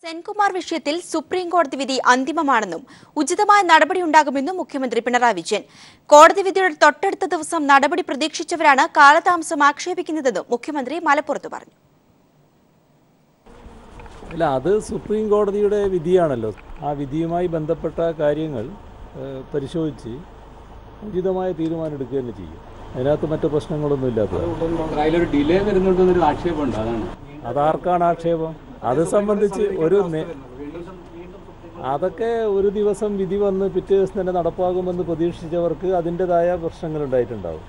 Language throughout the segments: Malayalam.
സെൻകുമാർ വിഷയത്തിൽ സുപ്രീം കോടതി വിധി അന്തിമമാണെന്നും ഉചിതമായ നടപടിയുണ്ടാകുമെന്നും മുഖ്യമന്ത്രി പിണറായി വിജയൻ കോടതി വിധിയുടെ തൊട്ടടുത്ത ദിവസം നടപടി പ്രതീക്ഷിച്ചവരാണ് കാലതാമസം ആക്ഷേപിക്കുന്നതെന്നും മുഖ്യമന്ത്രി മലപ്പുറത്ത് പറഞ്ഞു അല്ല അത് സുപ്രീം കോടതിയുടെ വിധിയാണല്ലോ ആ വിധിയുമായി ബന്ധപ്പെട്ട കാര്യങ്ങൾ ഏഹ്, പരിശോധിച്ച് ഉചിതമായ തീരുമാനം എടുക്കുക തന്നെ ചെയ്യും അതിനകത്ത് മറ്റു പ്രശ്നങ്ങളൊന്നും ഇല്ലാത്തതാണ് അതിലൊരു ഡിലേ വരുന്നുണ്ടെന്നൊരു ആക്ഷേപമുണ്ട് അതാണ് അതാർക്കാണ് ആക്ഷേപം അത് സംബന്ധിച്ച് ഒരു നേ- അതൊക്കെ ഒരു ദിവസം വിധി വന്ന് പിറ്റേ ദിവസം തന്നെ നടപ്പാകുമെന്ന് പ്രതീക്ഷിച്ചവർക്ക് അതിൻ്റെതായ പ്രശ്നങ്ങൾ ഉണ്ടായിട്ടുണ്ടാവും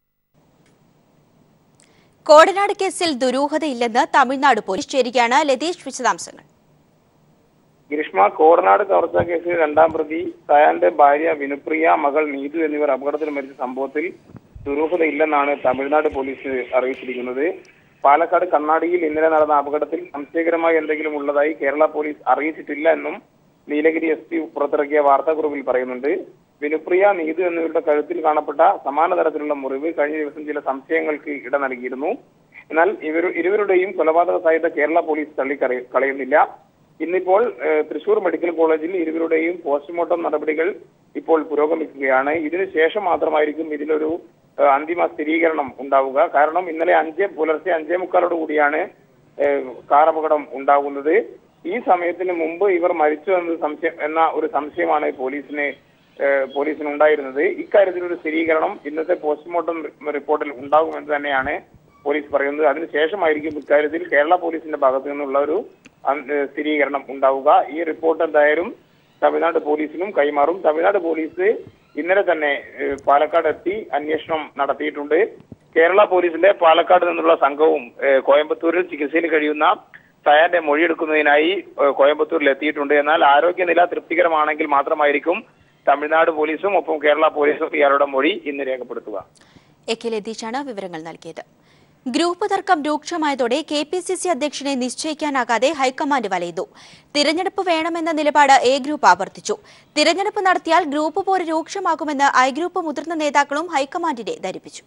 കോടനാട് കേസിൽ ദുരൂഹതയില്ലെന്ന് തമിഴ്നാട് പോലീസ് ചേരുകയാണ് ലതീഷ് വിശദാംശങ്ങൾ ഗ്രീഷ്മ കോടനാട് കവർച്ചാ കേസിൽ രണ്ടാം പ്രതി സയാന്റെ ഭാര്യ വിനുപ്രിയ മകൾ നീതു എന്നിവർ അപകടത്തിൽ മരിച്ച സംഭവത്തിൽ ദുരൂഹതയില്ലെന്നാണ് തമിഴ്നാട് പോലീസ് അറിയിച്ചിരിക്കുന്നത് പാലക്കാട് കണ്ണാടിയിൽ ഇന്നലെ നടന്ന അപകടത്തിൽ സംശയകരമായി എന്തെങ്കിലും ഉള്ളതായി കേരള പോലീസ് അറിയിച്ചിട്ടില്ല എന്നും നീലഗിരി എസ് പി പുറത്തിറക്കിയ വാർത്താക്കുറിപ്പിൽ പറയുന്നുണ്ട് വിനുപ്രിയ നീതു എന്നിവരുടെ കഴുത്തിൽ കാണപ്പെട്ട സമാന തരത്തിലുള്ള മുറിവ് കഴിഞ്ഞ ദിവസം ചില സംശയങ്ങൾക്ക് ഇട നൽകിയിരുന്നു എന്നാൽ ഇവർ ഇരുവരുടെയും കൊലപാതക സാധ്യത കേരള പോലീസ് തള്ളിക്കളയ കളയുന്നില്ല ഇന്നിപ്പോൾ ഏഹ്, തൃശൂർ മെഡിക്കൽ കോളേജിൽ ഇരുവരുടെയും പോസ്റ്റ്മോർട്ടം നടപടികൾ ഇപ്പോൾ പുരോഗമിക്കുകയാണ് ഇതിനു ശേഷം മാത്രമായിരിക്കും ഇതിലൊരു ഏഹ്, അന്തിമ സ്ഥിരീകരണം ഉണ്ടാവുക കാരണം ഇന്നലെ അഞ്ച് പുലർച്ചെ അഞ്ചേ മുക്കാലോട് കൂടിയാണ് ഏഹ്, കാർ അപകടം ഉണ്ടാകുന്നത് ഈ സമയത്തിന് മുമ്പ് ഇവർ മരിച്ചു എന്ന സംശയം എന്ന ഒരു സംശയമാണ് പോലീസിന് ഏഹ്, പോലീസിന് ഉണ്ടായിരുന്നത് ഇക്കാര്യത്തിൽ ഒരു സ്ഥിരീകരണം ഇന്നത്തെ പോസ്റ്റ്മോർട്ടം റിപ്പോർട്ടിൽ ഉണ്ടാകുമെന്ന് തന്നെയാണ് പോലീസ് പറയുന്നത് അതിനുശേഷമായിരിക്കും ഇക്കാര്യത്തിൽ കേരള പോലീസിന്റെ ഭാഗത്തു നിന്നുള്ള ഒരു അൻ- ഏഹ് സ്ഥിരീകരണം ഉണ്ടാവുക ഈ റിപ്പോർട്ട് എന്തായാലും തമിഴ്നാട് പോലീസിനും കൈമാറും തമിഴ്നാട് പോലീസ് ഇന്നലെ തന്നെ ഏഹ്, പാലക്കാട് എത്തി അന്വേഷണം നടത്തിയിട്ടുണ്ട് കേരള പോലീസിന്റെ പാലക്കാട് നിന്നുള്ള സംഘവും ഏഹ്, കോയമ്പത്തൂരിൽ ചികിത്സയിൽ കഴിയുന്ന സയാന്റെ മൊഴിയെടുക്കുന്നതിനായി ഏഹ്, കോയമ്പത്തൂരിൽ എത്തിയിട്ടുണ്ട് എന്നാൽ ആരോഗ്യനില തൃപ്തികരമാണെങ്കിൽ മാത്രമായിരിക്കും തമിഴ്നാട് പോലീസും ഒപ്പം കേരള പോലീസും ഇയാളുടെ മൊഴി ഇന്ന് രേഖപ്പെടുത്തുക എ കെ ലതീഷാണ് വിവരങ്ങൾ നൽകിയത് ഗ്രൂപ്പ് തർക്കം രൂക്ഷമായതോടെ കെ പി സി സി അധ്യക്ഷനെ നിശ്ചയിക്കാനാകാതെ ഹൈക്കമാൻഡ് വലയുന്നു തിരഞ്ഞെടുപ്പ് വേണമെന്ന നിലപാട് എ ഗ്രൂപ്പ് ആവർത്തിച്ചു തിരഞ്ഞെടുപ്പ് നടത്തിയാൽ ഗ്രൂപ്പ് പോര് രൂക്ഷമാകുമെന്ന് ഐ ഗ്രൂപ്പ് മുതിർന്ന നേതാക്കളും ഹൈക്കമാൻഡിനെ ധരിപ്പിച്ചു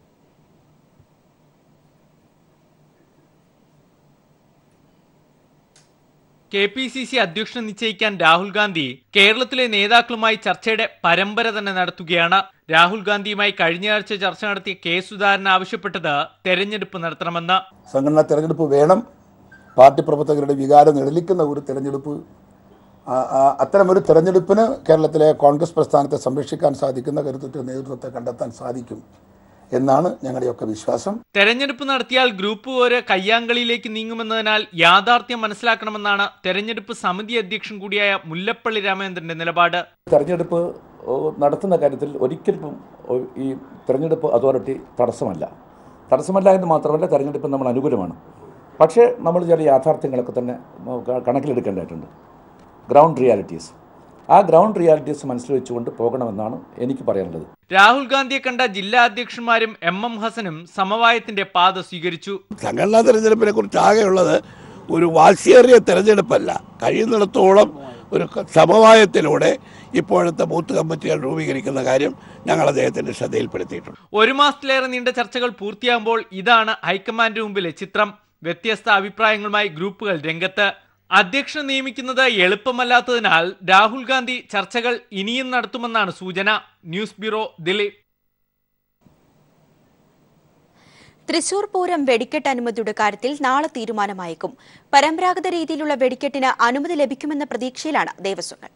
കെ പി സി സി അധ്യക്ഷൻ നിശ്ചയിക്കാൻ രാഹുൽ ഗാന്ധി കേരളത്തിലെ നേതാക്കളുമായി ചർച്ചയുടെ പരമ്പര തന്നെ നടത്തുകയാണ് രാഹുൽ ഗാന്ധിയുമായി കഴിഞ്ഞയാഴ്ച ചർച്ച നടത്തിയ കെ സുധാകരൻ ആവശ്യപ്പെട്ടത് തെരഞ്ഞെടുപ്പ് നടത്തണമെന്ന് സംഘടനാ തെരഞ്ഞെടുപ്പ് വേണം പാർട്ടി പ്രവർത്തകരുടെ വികാരം നിഴലിക്കുന്ന ഒരു തെരഞ്ഞെടുപ്പ് ആ, ആ, അത്തരമൊരു തെരഞ്ഞെടുപ്പിന് കേരളത്തിലെ കോൺഗ്രസ് പ്രസ്ഥാനത്തെ സംരക്ഷിക്കാൻ സാധിക്കുന്ന കരുത്തുറ്റ നേതൃത്വത്തെ കണ്ടെത്താൻ സാധിക്കും എന്നാണ് ഞങ്ങളുടെയൊക്കെ വിശ്വാസം തെരഞ്ഞെടുപ്പ് നടത്തിയാൽ ഗ്രൂപ്പ് പോര് കയ്യാങ്കളിയിലേക്ക് നീങ്ങുമെന്നതിനാൽ യാഥാർത്ഥ്യം മനസ്സിലാക്കണമെന്നാണ് തെരഞ്ഞെടുപ്പ് സമിതി അധ്യക്ഷൻ കൂടിയായ മുല്ലപ്പള്ളി രാമചന്ദ്രന്റെ നിലപാട് തെരഞ്ഞെടുപ്പ് ഓ, നടത്തുന്ന കാര്യത്തിൽ ഒരിക്കലും ഓ, ഈ തെരഞ്ഞെടുപ്പ് അതോറിറ്റി തടസ്സമല്ല തടസ്സമല്ല എന്ന് മാത്രമല്ല തെരഞ്ഞെടുപ്പ് നമ്മൾ അനുകൂലമാണ് പക്ഷേ നമ്മൾ ചില യാഥാർത്ഥ്യങ്ങളൊക്കെ തന്നെ ഉം, ക- കണക്കിലെടുക്കേണ്ടതായിട്ടുണ്ട് ഗ്രൗണ്ട് റിയാലിറ്റീസ് ആ ഗ്രൗണ്ട് റിയാലിറ്റീസ് മനസ്സിൽ വെച്ചുകൊണ്ട് പോകണമെന്നാണ് എനിക്ക് പറയാനുള്ളത് രാഹുൽ ഗാന്ധിയെ കണ്ട ജില്ലാ അധ്യക്ഷന്മാരും എം എം ഹസനും സമവായത്തിന്റെ പാത സ്വീകരിച്ചു സംഘടനാ തെരഞ്ഞെടുപ്പിനെ കുറിച്ച് ആകെയുള്ളത് ഒരു വാശിയേറിയ തെരഞ്ഞെടുപ്പല്ല കഴിയുന്നിടത്തോളം ഒരു ക- സമവായത്തിലൂടെ ഇപ്പോഴത്തെ ബൂത്ത് കമ്മിറ്റികൾ രൂപീകരിക്കുന്ന കാര്യം ഞങ്ങൾ അദ്ദേഹത്തിന്റെ ശ്രദ്ധയിൽപ്പെടുത്തിയിട്ടുണ്ട് ഒരു മാസത്തിലേറെ നീണ്ട ചർച്ചകൾ പൂർത്തിയാകുമ്പോൾ ഇതാണ് ഹൈക്കമാൻഡിന് മുമ്പിലെ ചിത്രം വ്യത്യസ്ത അഭിപ്രായങ്ങളുമായി ഗ്രൂപ്പുകൾ രംഗത്ത് അധ്യക്ഷൻ നിയമിക്കുന്നത് എളുപ്പമല്ലാത്തതിനാൽ രാഹുൽ ഗാന്ധി ചർച്ചകൾ ഇനിയും നടത്തുമെന്നാണ് സൂചന ന്യൂസ് ബ്യൂറോ ദില്ലി തൃശൂർ പൂരം വെടിക്കെട്ട് അനുമതിയുടെ കാര്യത്തിൽ നാളെ തീരുമാനമായേക്കും പരമ്പരാഗത രീതിയിലുള്ള വെടിക്കെട്ടിന് അനുമതി ലഭിക്കുമെന്ന പ്രതീക്ഷയിലാണ് ദേവസ്വങ്ങൾ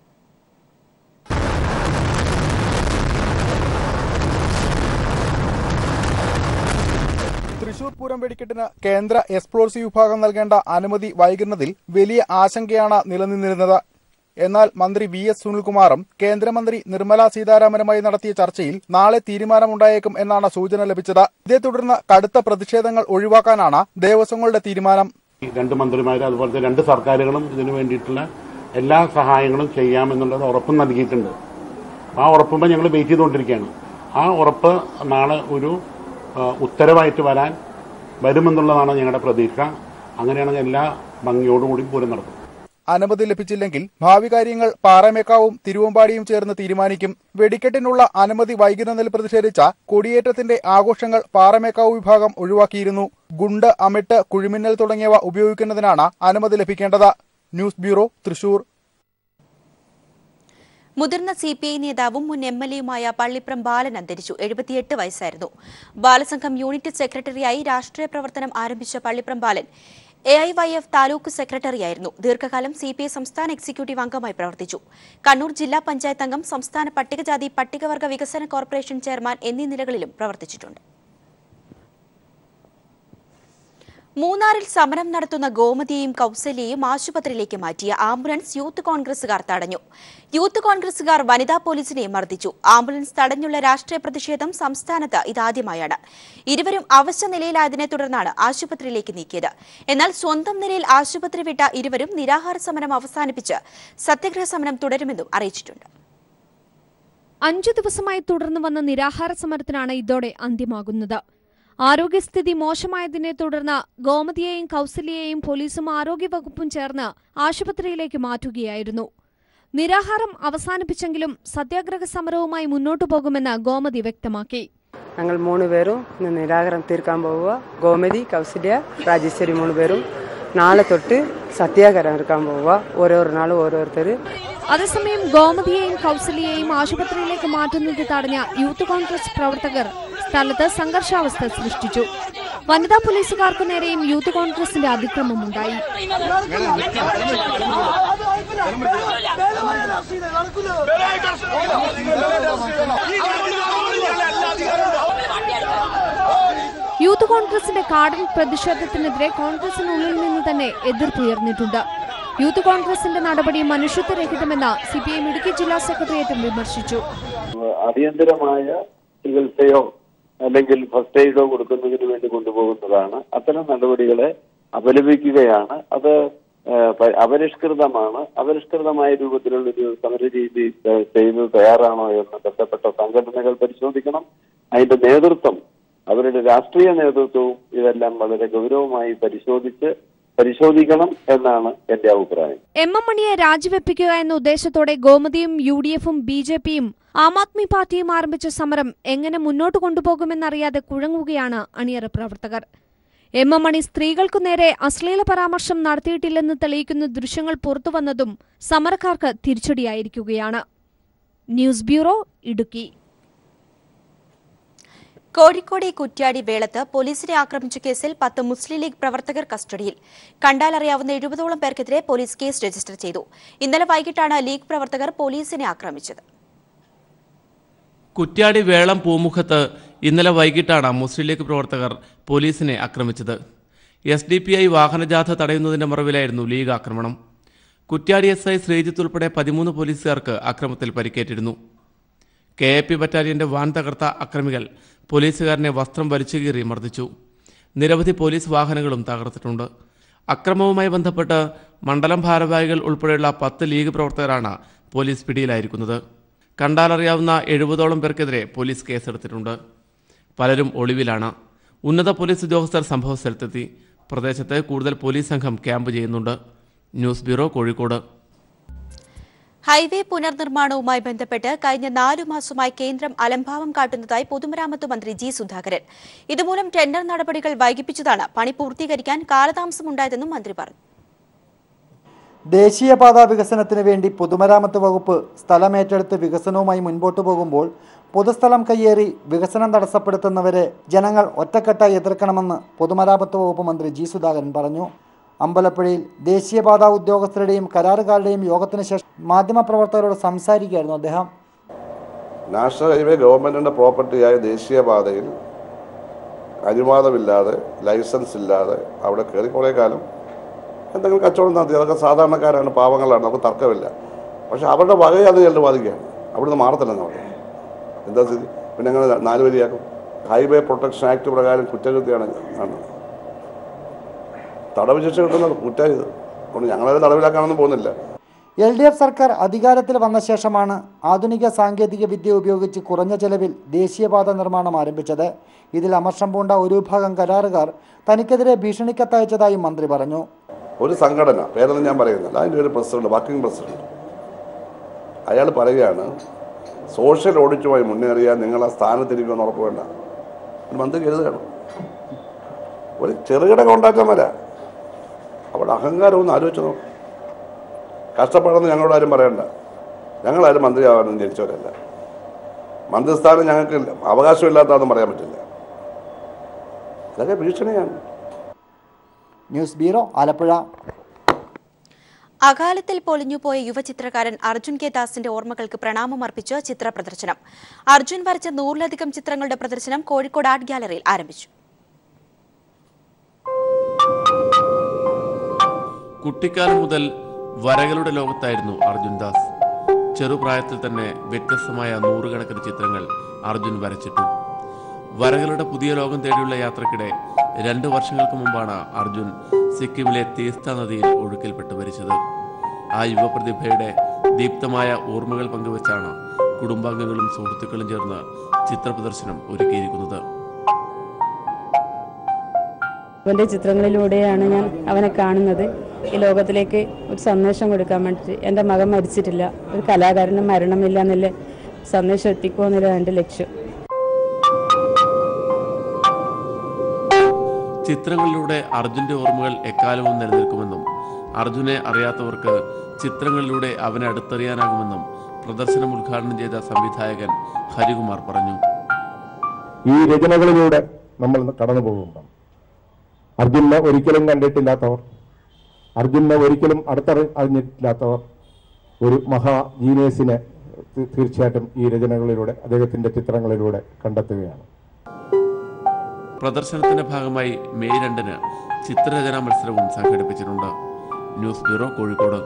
തൃശൂർ പൂരം വെടിക്കെട്ടിന് കേന്ദ്ര എക്സ്പ്ലോസീവ് വിഭാഗം നൽകേണ്ട അനുമതി വൈകുന്നതിൽ വലിയ ആശങ്കയാണ് നിലനിന്നിരുന്നത് എന്നാൽ മന്ത്രി വി എസ് സുനിൽകുമാറും കേന്ദ്രമന്ത്രി നിർമ്മല സീതാരാമനുമായി നടത്തിയ ചർച്ചയിൽ നാളെ തീരുമാനമുണ്ടായേക്കും എന്നാണ് സൂചന ലഭിച്ചത് ഇതേ തുടർന്ന് കടുത്ത പ്രതിഷേധങ്ങൾ ഒഴിവാക്കാനാണ് ദേവസ്വങ്ങളുടെ തീരുമാനം ഈ രണ്ട് മന്ത്രിമാരും അതുപോലെ തന്നെ രണ്ട് സർക്കാരുകളും ഇതിനു വേണ്ടിയിട്ടുള്ള എല്ലാ സഹായങ്ങളും ചെയ്യാമെന്നുള്ളത് ഉറപ്പ് നൽകിയിട്ടുണ്ട് ആ ഉറപ്പുമ്പോൾ ഞങ്ങൾ വെയിറ്റ് ചെയ്തുകൊണ്ടിരിക്കുകയാണ് ആ ഉറപ്പ് നാളെ ഒരു ആ, ഉത്തരവായിട്ട് വരാൻ വരുമെന്നുള്ളതാണ് ഞങ്ങളുടെ പ്രതീക്ഷ അങ്ങനെയാണെങ്കിൽ എല്ലാ ഭംഗിയോടുകൂടി പൂരം നടക്കും അനുമതി ലഭിച്ചില്ലെങ്കിൽ ഭാവി കാര്യങ്ങൾ പാറമേക്കാവും തിരുവമ്പാടിയും ചേർന്ന് തീരുമാനിക്കും വെടിക്കെട്ടിനുള്ള അനുമതി വൈകുന്നതിൽ പ്രതിഷേധിച്ച കൊടിയേറ്റത്തിന്റെ ആഘോഷങ്ങൾ പാറമേക്കാവ് വിഭാഗം ഒഴിവാക്കിയിരുന്നു ഗുണ്ട് അമിട്ട് കുഴിമിന്നൽ തുടങ്ങിയവ ഉപയോഗിക്കുന്നതിനാണ് അനുമതി ലഭിക്കേണ്ടത് ന്യൂസ് ബ്യൂറോ തൃശൂർ മുതിർന്ന സി പി ഐ നേതാവും മുൻ എം എൽ എയുമായ പള്ളിപ്രം ബാലൻ അന്തരിച്ചു എഴുപത്തിയെട്ട് വയസ്സായിരുന്നു ബാലസംഘം യൂണിറ്റ് സെക്രട്ടറിയായി രാഷ്ട്രീയ പ്രവർത്തനം ആരംഭിച്ച Pallipram Balan A I Y F താലൂക്ക് സെക്രട്ടറിയായിരുന്നു ദീർഘകാലം സി പി ഐ സംസ്ഥാന എക്സിക്യൂട്ടീവ് അംഗമായി പ്രവർത്തിച്ചു കണ്ണൂർ ജില്ലാ പഞ്ചായത്ത് അംഗം സംസ്ഥാന പട്ടികജാതി പട്ടികവർഗ വികസന കോർപ്പറേഷൻ ചെയർമാൻ എന്നീ നിലകളിലും പ്രവർത്തിച്ചിട്ടുണ്ട് മൂന്നാറിൽ സമരം നടത്തുന്ന ഗോമതിയെയും കൌസല്യയും ആശുപത്രിയിലേക്ക് മാറ്റിയ ആംബുലൻസ് യൂത്ത് കോൺഗ്രസുകാർ തടഞ്ഞു യൂത്ത് കോൺഗ്രസുകാർ വനിതാ പോലീസിനെ മർദ്ദിച്ചു ആംബുലൻസ് തടഞ്ഞുള്ള രാഷ്ട്രീയ പ്രതിഷേധം സംസ്ഥാനത്ത് ഇതാദ്യമായാണ് ഇരുവരും അവശ്യ നിലയിലായതിനെ തുടർന്നാണ് ആശുപത്രിയിലേക്ക് നീക്കിയത് എന്നാൽ സ്വന്തം നിലയിൽ ആശുപത്രി വിട്ട ഇരുവരും നിരാഹാര സമരം അവസാനിപ്പിച്ച് സത്യഗ്രഹ സമരം തുടരുമെന്നും അറിയിച്ചിട്ടുണ്ട് അഞ്ചു ദിവസമായി തുടർന്നു വന്ന നിരാഹാര സമരത്തിനാണ് ഇതോടെ അന്ത്യമാകുന്നത് ആരോഗ്യസ്ഥിതി മോശമായതിനെ തുടർന്ന് ഗോമതിയെയും കൌസല്യയെയും പോലീസും ആരോഗ്യവകുപ്പും ചേർന്ന് ആശുപത്രിയിലേക്ക് മാറ്റുകയായിരുന്നു നിരാഹാരം അവസാനിപ്പിച്ചെങ്കിലും സത്യാഗ്രഹ സമരവുമായി മുന്നോട്ടു പോകുമെന്ന് ഗോമതി വ്യക്തമാക്കി ഞങ്ങൾ മൂന്ന് പേരും ഇന്ന് നിരാകരണം തീർക്കാൻ പോവുക ഗോമതി കൗസല്യ രാജേശ്വരി മൂന്ന് പേരും നാളെ തൊട്ട് സത്യാഗ്രഹം എടുക്കാൻ പോവുക ഓരോരോ നാളും ഓരോരുത്തർ അതേസമയം ഗോമതിയെയും കൌസല്യയെയും ആശുപത്രിയിലേക്ക് മാറ്റുന്നത് തടഞ്ഞ യൂത്ത് കോൺഗ്രസ് പ്രവർത്തകർ സ്ഥലത്ത് സംഘർഷാവസ്ഥ സൃഷ്ടിച്ചു വനിതാ പോലീസുകാർക്കു നേരെയും യൂത്ത് കോൺഗ്രസിന്റെ അതിക്രമമുണ്ടായി യൂത്ത് കോൺഗ്രസിന്റെ കാടൻ പ്രതിഷേധത്തിനെതിരെ കോൺഗ്രസിനുള്ളിൽ നിന്ന് തന്നെ എതിർപ്പുയർന്നിട്ടുണ്ട് യൂത്ത് കോൺഗ്രസിന്റെ നടപടി മനുഷ്യത്വരഹിതമെന്ന് സിപിഐഎം ഇടുക്കി ജില്ലാ സെക്രട്ടേറിയറ്റും വിമർശിച്ചു അടിയന്തരമായ ചികിത്സയോ അല്ലെങ്കിൽ ഫസ്റ്റ് എയ്ഡോ കൊടുക്കുന്നതിന് വേണ്ടി കൊണ്ടുപോകുന്നതാണ് അത്തരം നടപടികളെ അപലപിക്കുകയാണ് അത് ഏഹ്, പ- അപരിഷ്കൃതമാണ് അപരിഷ്കൃതമായ രൂപത്തിലുള്ള ഒരു സമരരീതി ഏഹ്, ചെയ്യുന്നത് തയ്യാറാണോ എന്ന് ബന്ധപ്പെട്ട സംഘടനകൾ പരിശോധിക്കണം അതിന്റെ നേതൃത്വം അവരുടെ രാഷ്ട്രീയ നേതൃത്വവും ഇതെല്ലാം വളരെ ഗൗരവമായി പരിശോധിച്ച് പരിശോധിക്കണം എന്നാണ് എന്റെ അഭിപ്രായം എം എം മണിയെ രാജിവെപ്പിക്കുക എന്ന ഉദ്ദേശത്തോടെ ഗോമതിയും യു ഡി എഫും ബി ജെ പിയും ആം ആദ്മി പാർട്ടിയും ആരംഭിച്ച സമരം എങ്ങനെ മുന്നോട്ട് കൊണ്ടുപോകുമെന്നറിയാതെ കുഴങ്ങുകയാണ് അണിയറ പ്രവർത്തകർ എം എം മണി സ്ത്രീകൾക്കു നേരെ അശ്ലീല പരാമർശം നടത്തിയിട്ടില്ലെന്ന് തെളിയിക്കുന്ന ദൃശ്യങ്ങൾ പുറത്തുവന്നതും സമരക്കാർക്ക് തിരിച്ചടിയായിരിക്കുകയാണ് ന്യൂസ് ബ്യൂറോ ഇടുക്കി കോഴിക്കോട് കുറ്റ്യാടി വേളത്ത് പോലീസിനെ ആക്രമിച്ച കേസിൽ പത്ത് മുസ്ലിം ലീഗ് പ്രവർത്തകർ കസ്റ്റഡിയിൽ കണ്ടാലറിയാവുന്ന എഴുപതോളം പേർക്കെതിരെ പോലീസ് കേസ് രജിസ്റ്റർ ചെയ്തു ഇന്നലെ വൈകിട്ടാണ് ലീഗ് പ്രവർത്തകർ പോലീസിനെ ആക്രമിച്ചത് കുറ്റ്യാടി വേളം പൂമുഖത്ത് ഇന്നലെ വൈകിട്ടാണ് മുസ്ലിം ലീഗ് പ്രവർത്തകർ പോലീസിനെ ആക്രമിച്ചത് എസ് ഡി പി ഐ വാഹനജാഥ തടയുന്നതിന്റെ മറവിലായിരുന്നു ലീഗ് ആക്രമണം കുറ്റ്യാടി എസ് ഐ ശ്രീജിത്ത് ഉൾപ്പെടെ പതിമൂന്ന് പോലീസുകാർക്ക് അക്രമത്തിൽ പരിക്കേറ്റിരുന്നു കെ എ പി ബറ്റാലിയന്റെ വാൻ തകർത്ത അക്രമികൾ പോലീസുകാരനെ വസ്ത്രം വലിച്ചുകീറി മർദ്ദിച്ചു നിരവധി പോലീസ് വാഹനങ്ങളും തകർത്തിട്ടുണ്ട് അക്രമവുമായി ബന്ധപ്പെട്ട് മണ്ഡലം ഭാരവാഹികൾ ഉൾപ്പെടെയുള്ള പത്ത് ലീഗ് പ്രവർത്തകരാണ് പോലീസ് പിടിയിലായിരിക്കുന്നത് കണ്ടാലറിയാവുന്ന എഴുപതോളം പേർക്കെതിരെ പോലീസ് കേസെടുത്തിട്ടുണ്ട് പലരും ഒളിവിലാണ് ഉന്നത പോലീസ് ഉദ്യോഗസ്ഥർ സംഭവ സ്ഥലത്തെത്തി പ്രദേശത്ത് കൂടുതൽ പോലീസ് സംഘം ക്യാമ്പ് ചെയ്യുന്നുണ്ട് ന്യൂസ് ബ്യൂറോ കോഴിക്കോട് ഹൈവേ പുനർനിർമ്മാണവുമായി ബന്ധപ്പെട്ട് കഴിഞ്ഞ നാലു മാസമായി കേന്ദ്രം അലംഭാവം കാട്ടുന്നതായി പൊതുമരാമത്ത് മന്ത്രി ജി സുധാകരൻ ഇതുമൂലം ടെൻഡർ നടപടികൾ വൈകിപ്പിച്ചതാണ് പണി പൂർത്തീകരിക്കാൻ കാലതാമസമുണ്ടായതെന്നും മന്ത്രി പറഞ്ഞു ദേശീയപാതാ വികസനത്തിന് വേണ്ടി പൊതുമരാമത്ത് വകുപ്പ് സ്ഥലമേറ്റെടുത്ത് വികസനവുമായി മുൻപോട്ടു പോകുമ്പോൾ പൊതുസ്ഥലം കയ്യേറി വികസനം തടസ്സപ്പെടുത്തുന്നവരെ ജനങ്ങൾ ഒറ്റക്കെട്ടായി എതിർക്കണമെന്ന് പൊതുമരാമത്ത് വകുപ്പ് മന്ത്രി ജി സുധാകരൻ പറഞ്ഞു അമ്പലപ്പുഴയിൽ ദേശീയപാതാ ഉദ്യോഗസ്ഥരുടെയും കരാറുകാരുടെയും യോഗത്തിന് ശേഷം മാധ്യമപ്രവർത്തകരോട് സംസാരിക്കുകയായിരുന്നു അദ്ദേഹം നാഷണൽ ഹൈവേ ഗവൺമെൻറ്റിൻ്റെ പ്രോപ്പർട്ടിയായ ദേശീയപാതയിൽ അനുവാദമില്ലാതെ ലൈസൻസ് ഇല്ലാതെ അവിടെ കയറി കുറേ കാലം എന്തെങ്കിലും കച്ചവടം നടത്തി അതൊക്കെ സാധാരണക്കാരാണ് പാവങ്ങളാണ് നമുക്ക് തർക്കമില്ല പക്ഷെ അവരുടെ വകയെ അത് ചെല്ലു ബാധിക്കുകയാണ് അവിടുന്ന് മാറത്തില്ലെന്ന് അവിടെ എന്താ സ്ഥിതി പിന്നെ ഞങ്ങൾ നാല് വരിയാക്കും ഹൈവേ പ്രൊട്ടക്ഷൻ ആക്ട് പ്രകാരം കുറ്റകൃത്യമാണ് ആണ് തടവ് ശിക്ഷ കിട്ടുന്നത് കുറ്റം ഇത് അതുകൊണ്ട് ഞങ്ങളത് തടവിലാക്കാനൊന്നും പോകുന്നില്ല എൽ ഡി എഫ് സർക്കാർ അധികാരത്തിൽ വന്ന ശേഷമാണ് ആധുനിക സാങ്കേതിക വിദ്യ ഉപയോഗിച്ച് കുറഞ്ഞ ചെലവിൽ ദേശീയപാത നിർമ്മാണം ആരംഭിച്ചത് ഇതിൽ അമർഷം പൂണ്ട ഒരു വിഭാഗം കരാറുകാർ തനിക്കെതിരെ ഭീഷണിക്കത്തയച്ചതായും മന്ത്രി പറഞ്ഞു ഒരു സംഘടന പേരൊന്നും ഞാൻ പറയുന്നില്ല അതിൻ്റെ ഒരു പ്രസിഡന്റ് വർക്കിംഗ് പ്രസിഡന്റ് അയാൾ പറയുകയാണ് സോഷ്യൽ ഓഡിറ്റുമായി മുന്നേറിയാൽ നിങ്ങൾ ആ സ്ഥാനത്തിരിക്കുമെന്ന് ഉറപ്പ് വേണ്ട ഒരു മന്ത്രി എഴുതുകയാണ് ഒരു ചെറുകിട കോണ്ടാക്ടർമാരാ അവിടെ അഹങ്കാരം ഒന്ന് ആലോചിച്ച് നോക്കും കഷ്ടപ്പാടെന്ന് ഞങ്ങളോട് ആരും പറയണ്ട ഞങ്ങളാരും മന്ത്രിയാവാനും ജനിച്ചവരല്ല മന്ത്രിസ്ഥാനം ഞങ്ങൾക്ക് അവകാശമില്ലാത്തതെന്ന് പറയാൻ പറ്റില്ല ഇതൊക്കെ ഭീഷണിയാണ് ന്യൂസ് ബ്യൂറോ ആലപ്പുഴ അകാലത്തിൽ പൊലിഞ്ഞുപോയ യുവചിത്രകാരൻ അർജുൻ കെ ദാസിന്റെ ഓർമ്മകൾക്ക് പ്രണാമം അർപ്പിച്ച് ചിത്ര പ്രദർശനം അർജുൻ വരച്ച നൂറിലധികം ചിത്രങ്ങളുടെ പ്രദർശനം കോഴിക്കോട് ആർട്ട് ഗ്യാലറിയിൽ ആരംഭിച്ചു കുട്ടിക്കാലം മുതൽ വരകളുടെ ലോകത്തായിരുന്നു അർജുൻ ദാസ് ചെറുപ്രായത്തിൽ തന്നെ വ്യത്യസ്തമായ നൂറുകണക്കിന് ചിത്രങ്ങൾ അർജുൻ വരച്ചിട്ടു വരകളുടെ പുതിയ ലോകം തേടിയുള്ള യാത്രക്കിടെ രണ്ട് വർഷങ്ങൾക്ക് മുമ്പാണ് അർജുൻ സിക്കിമിലെ തീസ്ത നദിയിൽ ഒഴുക്കിൽപ്പെട്ട് മരിച്ചത് ആ യുവപ്രതിഭയുടെ ദീപ്തമായ ഓർമ്മകൾ പങ്കുവച്ചാണ് കുടുംബാംഗങ്ങളും സുഹൃത്തുക്കളും ചേർന്ന് ചിത്രപ്രദർശനം ഒരുക്കിയിരിക്കുന്നത് അവൻ്റെ ചിത്രങ്ങളിലൂടെയാണ് ഞാൻ അവനെ കാണുന്നത് ഈ ലോകത്തിലേക്ക് ഒരു സന്ദേശം കൊടുക്കാൻ വേണ്ടിയിട്ട് എൻ്റെ മകൻ മരിച്ചിട്ടില്ല ഒരു കലാകാരന് മരണമില്ല എന്നുള്ള സന്ദേശം എത്തിക്കുക എന്നുള്ള എൻ്റെ ലക്ഷ്യം ചിത്രങ്ങളിലൂടെ അർജുന്റെ ഓർമ്മകൾ എക്കാലവും നിലനിൽക്കുമെന്നും അർജുനെ അറിയാത്തവർക്ക് ചിത്രങ്ങളിലൂടെ അവനെ അടുത്തറിയാനാകുമെന്നും പ്രദർശനം ഉദ്ഘാടനം ചെയ്ത സംവിധായകൻ ഹരികുമാർ പറഞ്ഞു ഈ രചനകളിലൂടെ നമ്മൾ കടന്നു പോകുമ്പോൾ അർജുനെ ഒരിക്കലും കണ്ടിട്ടില്ലാത്തവർ അർജുനെ ഒരിക്കലും അടുത്തറിഞ്ഞിട്ടില്ലാത്തവർ ഒരു മഹാ ജീനിയസിനെ തീ- തീർച്ചയായിട്ടും ഈ രചനകളിലൂടെ അദ്ദേഹത്തിൻ്റെ ചിത്രങ്ങളിലൂടെ കണ്ടെത്തുകയാണ് പ്രദർശനത്തിന്റെ ഭാഗമായി മെയ് രണ്ടിന് ചിത്രരചനാ മത്സരവും സംഘടിപ്പിച്ചിട്ടുണ്ട് ന്യൂസ് ബ്യൂറോ കോഴിക്കോട്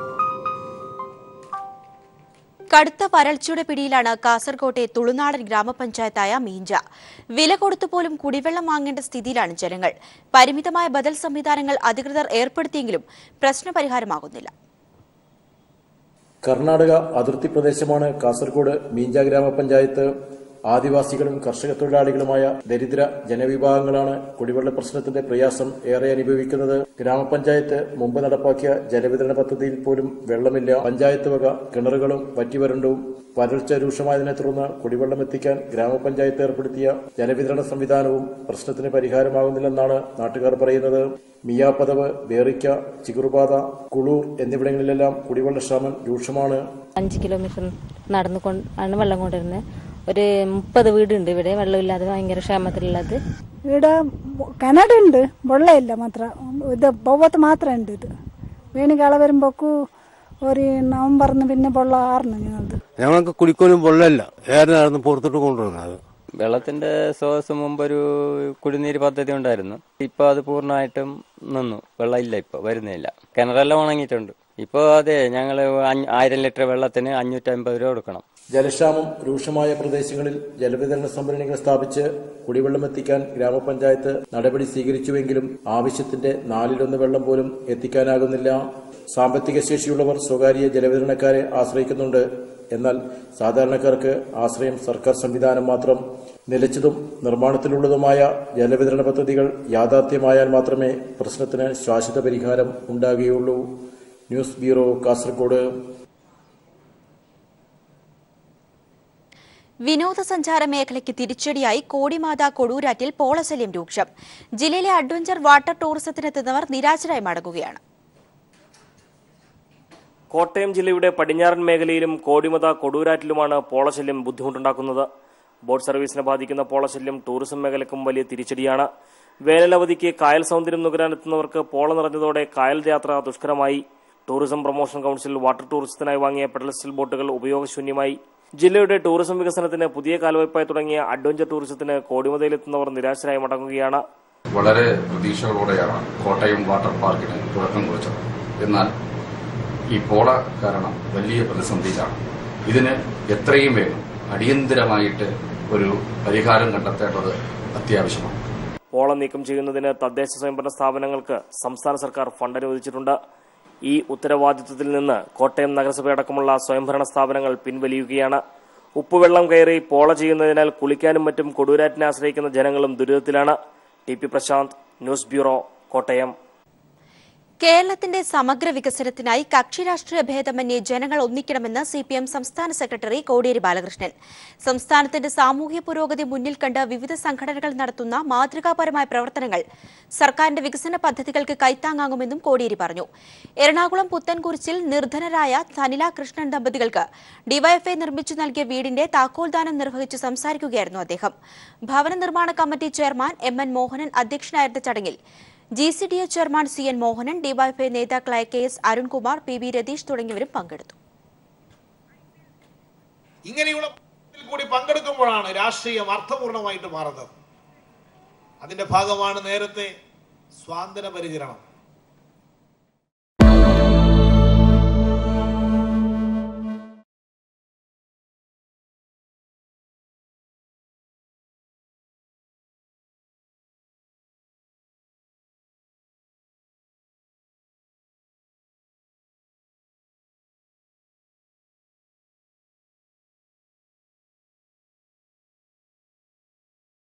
കടുത്ത വരൾച്ചയുടെ പിടിയിലാണ് കാസർകോട്ടെ തുളുനാടൻ ഗ്രാമപഞ്ചായത്തായ മീഞ്ച വില കൊടുത്തുപോലും കുടിവെള്ളം വാങ്ങേണ്ട സ്ഥിതിയിലാണ് ജനങ്ങൾ പരിമിതമായ ബദൽ സംവിധാനങ്ങൾ അധികൃതർ ഏർപ്പെടുത്തിയെങ്കിലും പ്രശ്നപരിഹാരമാകുന്നില്ല കർണാടക അതിർത്തി പ്രദേശമാണ് കാസർഗോഡ് മീഞ്ച ഗ്രാമപഞ്ചായത്ത് ആദിവാസികളും കർഷക തൊഴിലാളികളുമായ ദരിദ്ര ജനവിഭാഗങ്ങളാണ് കുടിവെള്ള പ്രശ്നത്തിന്റെ പ്രയാസം ഏറെ അനുഭവിക്കുന്നത് ഗ്രാമപഞ്ചായത്ത് മുമ്പ് നടപ്പാക്കിയ ജലവിതരണ പദ്ധതിയിൽ പോലും വെള്ളമില്ല പഞ്ചായത്ത് വക കിണറുകളും വറ്റിവരണ്ടു വരൾച്ച രൂക്ഷമായതിനെ തുടർന്ന് കുടിവെള്ളം എത്തിക്കാൻ ഗ്രാമപഞ്ചായത്ത് ഏർപ്പെടുത്തിയ ജലവിതരണ സംവിധാനവും പ്രശ്നത്തിന് പരിഹാരമാകുന്നില്ലെന്നാണ് നാട്ടുകാർ പറയുന്നത് മിയാപദവ് ബേറിക്ക ചിഗുറുപാത കുളൂർ എന്നിവിടങ്ങളിലെല്ലാം കുടിവെള്ളക്ഷാമം രൂക്ഷമാണ് അഞ്ച് കിലോമീറ്റർ നടന്നു കൊണ്ട് ആണ് വെള്ളം കൊണ്ടുവരുന്നത് ഒരു മുപ്പത് വീടുണ്ട് ഇവിടെ വെള്ളമില്ലാതെ ഭയങ്കര ക്ഷാമത്തിലുള്ളത് ഇവിടെ കിണറുണ്ട് വെള്ളമില്ല മാത്ര ഇത് ബൊവ്വത്ത് മാത്രം ഉണ്ട് ഇത് വേണിക്കാള വരുമ്പോക്ക് ഒരു നവംബറിന് പിന്നെ വെള്ളം ആറണം ഞങ്ങളത് ഞങ്ങൾക്ക് കുടിക്കാനും വെള്ളമില്ല ഏറെ നടന്ന് പുറത്തോട്ട് കൊണ്ടുവരുന്നത് വെള്ളത്തിന്റെ സ്രോതസ് മുമ്പ് ഒരു കുടിനീര് പദ്ധതി ഉണ്ടായിരുന്നു ഇപ്പൊ അത് പൂർണ്ണമായിട്ടും നിന്നു വെള്ളം ഇല്ല ഇപ്പൊ വരുന്നില്ല കിണറെല്ലാം ഉണങ്ങിയിട്ടുണ്ട് ഇപ്പൊ അതെ ഞങ്ങൾ ആയിരം ലിറ്റർ വെള്ളത്തിന് അഞ്ഞൂറ്റമ്പത് രൂപ കൊടുക്കണം ജലക്ഷാമം രൂക്ഷമായ പ്രദേശങ്ങളിൽ ജലവിതരണ സംഭരണികൾ സ്ഥാപിച്ച് കുടിവെള്ളം എത്തിക്കാൻ ഗ്രാമപഞ്ചായത്ത് നടപടി സ്വീകരിച്ചുവെങ്കിലും ആവശ്യത്തിന്റെ നാലിലൊന്ന് വെള്ളം പോലും എത്തിക്കാനാകുന്നില്ല സാമ്പത്തിക ശേഷിയുള്ളവർ സ്വകാര്യ ജലവിതരണക്കാരെ ആശ്രയിക്കുന്നുണ്ട് എന്നാൽ സാധാരണക്കാർക്ക് ആശ്രയം സർക്കാർ സംവിധാനം മാത്രം നിലച്ചതും നിർമ്മാണത്തിലുള്ളതുമായ ജലവിതരണ പദ്ധതികൾ യാഥാർത്ഥ്യമായാൽ മാത്രമേ പ്രശ്നത്തിന് ശാശ്വത പരിഹാരം ഉണ്ടാകുകയുള്ളൂ ന്യൂസ് ബ്യൂറോ കാസർഗോഡ് വിനോദസഞ്ചാര മേഖലയ്ക്ക് തിരിച്ചടിയായി കോടിമാത കൊടൂരാറ്റിൽ പോളശല്യം രൂക്ഷം ജില്ലയിലെ അഡ്വഞ്ചർ വാട്ടർ ടൂറിസത്തിനെത്തുന്നവർ നിരാശരായി മടങ്ങുകയാണ് കോട്ടയം ജില്ലയുടെ പടിഞ്ഞാറൻ മേഖലയിലും കോടിമത കൊടൂരാറ്റിലുമാണ് പോളശല്യം ബുദ്ധിമുട്ടുണ്ടാക്കുന്നത് ബോട്ട് സർവീസിനെ ബാധിക്കുന്ന പോളശല്യം ടൂറിസം മേഖലയ്ക്കും വലിയ തിരിച്ചടിയാണ് വേനലവധിക്ക് കായൽ സൗന്ദര്യം നുകരാനെത്തുന്നവർക്ക് പോള നിറഞ്ഞതോടെ കായൽ യാത്ര ദുഷ്കരമായി ടൂറിസം പ്രൊമോഷൻ കൌൺസിൽ വാട്ടർ ടൂറിസത്തിനായി വാങ്ങിയ പെഡൽ ബോട്ടുകൾ ഉപയോഗശൂന്യമായി ജില്ലയുടെ ടൂറിസം വികസനത്തിന് പുതിയ കാൽവയ്പായി തുടങ്ങിയ അഡ്വഞ്ചർ ടൂറിസത്തിന് കോടിമതയിലെത്തുന്നവർ നിരാശരായി മടങ്ങുകയാണ് വളരെ പ്രതീക്ഷകളോടെയാണ് കോട്ടയം വാട്ടർ പാർക്കിന് തുടക്കം കുറിച്ചത് എന്നാൽ ഈ പോള കാരണം വലിയ പ്രതിസന്ധിയിലാണ് ഇതിന് എത്രയും വേഗം അടിയന്തരമായിട്ട് ഒരു പരിഹാരം കണ്ടെത്തേണ്ടത് അത്യാവശ്യമാണ് പോള നീക്കം ചെയ്യുന്നതിന് തദ്ദേശ സ്വയംഭരണ സ്ഥാപനങ്ങൾക്ക് സംസ്ഥാന സർക്കാർ ഫണ്ട് അനുവദിച്ചിട്ടുണ്ട് ഈ ഉത്തരവാദിത്വത്തിൽ നിന്ന് കോട്ടയം നഗരസഭയടക്കമുള്ള സ്വയംഭരണ സ്ഥാപനങ്ങൾ പിൻവലിയുകയാണ് ഉപ്പുവെള്ളം കയറി പോള ചെയ്യുന്നതിനാൽ കുളിക്കാനും മറ്റും കൊടൂരാറ്റിനെ ആശ്രയിക്കുന്ന ജനങ്ങളും ദുരിതത്തിലാണ് T P Prashant news bureau Kottayam കേരളത്തിന്റെ സമഗ്ര വികസനത്തിനായി കക്ഷി രാഷ്ട്രീയ ഭേദമന്യേ ജനങ്ങൾ ഒന്നിക്കണമെന്ന് സി പി എം സംസ്ഥാന സെക്രട്ടറി കോടിയേരി ബാലകൃഷ്ണൻ സംസ്ഥാനത്തിന്റെ സാമൂഹ്യ പുരോഗതി മുന്നിൽ കണ്ട് വിവിധ സംഘടനകൾ നടത്തുന്ന മാതൃകാപരമായ പ്രവർത്തനങ്ങൾ സർക്കാരിന്റെ വികസന പദ്ധതികൾക്ക് കൈത്താങ്ങാകുമെന്നും കോടിയേരി പറഞ്ഞു എറണാകുളം പുത്തൻകുരിശിൽ നിർധനരായ സനില കൃഷ്ണൻ ദമ്പതികൾക്ക് ഡിവൈഎഫ്ഐ നിർമ്മിച്ചു നൽകിയ വീടിന്റെ താക്കോൽദാനം നിർവഹിച്ച് സംസാരിക്കുകയായിരുന്നു അദ്ദേഹം ഭവന നിർമ്മാണ committee chairman M N Mohanan അധ്യക്ഷനായിരുന്ന ചടങ്ങിൽ G C D A chairman C N Mohanan DYFI നേതാക്കളായ K S Arunkumar P V Ratheesh തുടങ്ങിയവരും പങ്കെടുത്തു ഇങ്ങനെയുള്ള ഇതിൽ കൂടി പങ്കെടുക്കുമ്പോഴാണ് രാഷ്ട്രീയം അർത്ഥപൂർണമായിട്ട് മാറുന്നത് അതിന്റെ ഭാഗമാണ് നേരത്തെ സ്വാതന്ത്ര്യ പരിചരണം